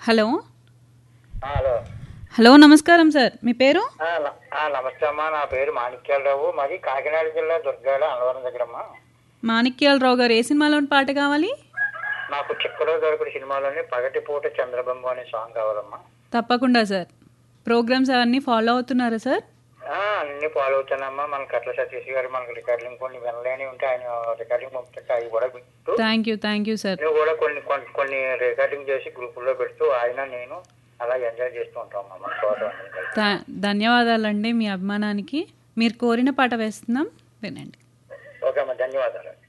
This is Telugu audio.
హలో ఆ, హలో హలో నమస్కారం సార్ మీ పేరు ఆ, న- ఆ, నమస్తే అమ్మా నా పేరు మాణిక్యాలరావు మాది కాకినాడ జిల్లా దుర్గాడ అన్నవరం దగ్గర అమ్మా మాణిక్యాలరావు గారు ఏ సినిమాలోని పాట కావాలి నాకు చిక్కలో దొరకడు సినిమాలోని పగటిపూట చంద్రబొమ్మ అనే సాంగ్ కావాలమ్మా తప్పకుండా సార్ ప్రోగ్రామ్స్ అవన్నీ ఫాలో అవుతున్నారా సార్ ఆ, అన్ని ఫాలో అవుతానమ్మా మన కట్ల సతీష్ గారు మనకు రికార్డింగ్ కొన్ని వినలేని ఉంటే ఆయన రికార్డింగ్ పంపిస్తే అవి కూడా వింటూ thank you thank you sir నువ్వు కూడా కొన్ని కొన్ని కొన్ని రికార్డింగ్ చేసి గ్రూపుల్లో పెడుతూ ఆయన నేను అలా ఎంజాయ్ చేస్తూ ఉంటాం అమ్మా మన తోట అందరం కలిసి. థా- ధన్యవాదాలండి మీ అభిమానానికి మీరు కోరిన పాట వేస్తున్నాం వినండి ఓకే అమ్మా ధన్యవాదాలు